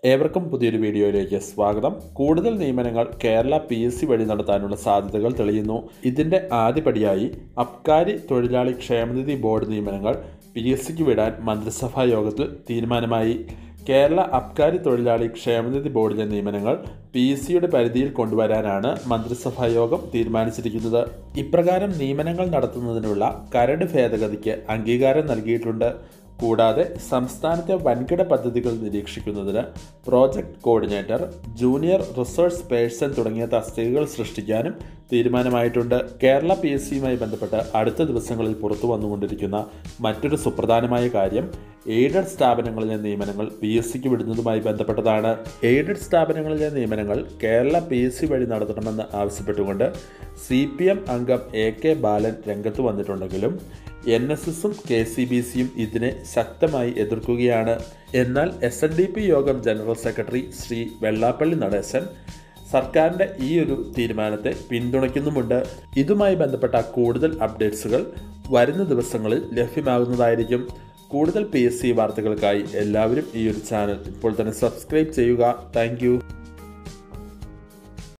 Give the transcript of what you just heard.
ഏവർക്കും പുതിയൊരു വീഡിയോയിലേക്ക് സ്വാഗതം കൂടുതൽ നിയമനങ്ങൾ കേരള പി എസ് സി വഴി നടത്താനുള്ള സാധ്യതകൾ തെളിയുന്നു ഇതിന്റെ ആദ്യപടിയായി അബ്കാരി തൊഴിലാളി ക്ഷേമനിധി ബോർഡ് നിയമനങ്ങൾ പി എസ് സിക്ക് വിടാൻ മന്ത്രിസഭാ യോഗത്തിൽ തീരുമാനമായി കേരള അബ്കാരി തൊഴിലാളി ക്ഷേമനിധി ബോർഡിലെ നിയമനങ്ങൾ പി എസ് സിയുടെ പരിധിയിൽ കൊണ്ടുവരാനാണ് മന്ത്രിസഭാ യോഗം തീരുമാനിച്ചിരിക്കുന്നത് ഇപ്രകാരം നിയമനങ്ങൾ നടത്തുന്നതിനുള്ള കരട് ഭേദഗതിക്ക് അംഗീകാരം നൽകിയിട്ടുണ്ട് കൂടാതെ സംസ്ഥാനത്തെ വൻകിട പദ്ധതികൾ നിരീക്ഷിക്കുന്നതിന് project coordinator junior research person തുടങ്ങിയ തസ്തികകൾ സൃഷ്ടിക്കാനും തീരുമാനമായിട്ടുണ്ട് കേരള പി എസ് സിയുമായി ബന്ധപ്പെട്ട് അടുത്ത ദിവസങ്ങളിൽ പുറത്തു വന്നുകൊണ്ടിരിക്കുന്ന മറ്റൊരു സുപ്രധാനമായ കാര്യം എയ്ഡഡ് സ്ഥാപനങ്ങളിലെ നിയമനങ്ങൾ പി എസ് സിക്ക് വിടുന്നതുമായി ബന്ധപ്പെട്ടതാണ് എയ്ഡഡ് സ്ഥാപനങ്ങളിലെ നിയമനങ്ങൾ കേരള പി എസ് സി വഴി നടത്തണമെന്ന് ആവശ്യപ്പെട്ടുകൊണ്ട് സി പി എം അംഗം എ കെ ബാലൻ രംഗത്ത് വന്നിട്ടുണ്ടെങ്കിലും എൻ എസ് എസും കെ സി ബി സിയും ഇതിനെ ശക്തമായി എതിർക്കുകയാണ് എന്നാൽ എസ് എൻ ഡി പി യോഗം ജനറൽ സെക്രട്ടറി ശ്രീ വെള്ളാപ്പള്ളി നടേശൻ സർക്കാരിൻ്റെ ഈ ഒരു തീരുമാനത്തെ പിന്തുണയ്ക്കുന്നുമുണ്ട് ഇതുമായി ബന്ധപ്പെട്ട കൂടുതൽ അപ്ഡേറ്റ്സുകൾ വരുന്ന ദിവസങ്ങളിൽ ലഭ്യമാകുന്നതായിരിക്കും കൂടുതൽ പി എസ് സി വാർത്തകൾക്കായി എല്ലാവരും ഈ ഒരു ചാനൽ ഇപ്പോൾ തന്നെ സബ്സ്ക്രൈബ് ചെയ്യുക താങ്ക്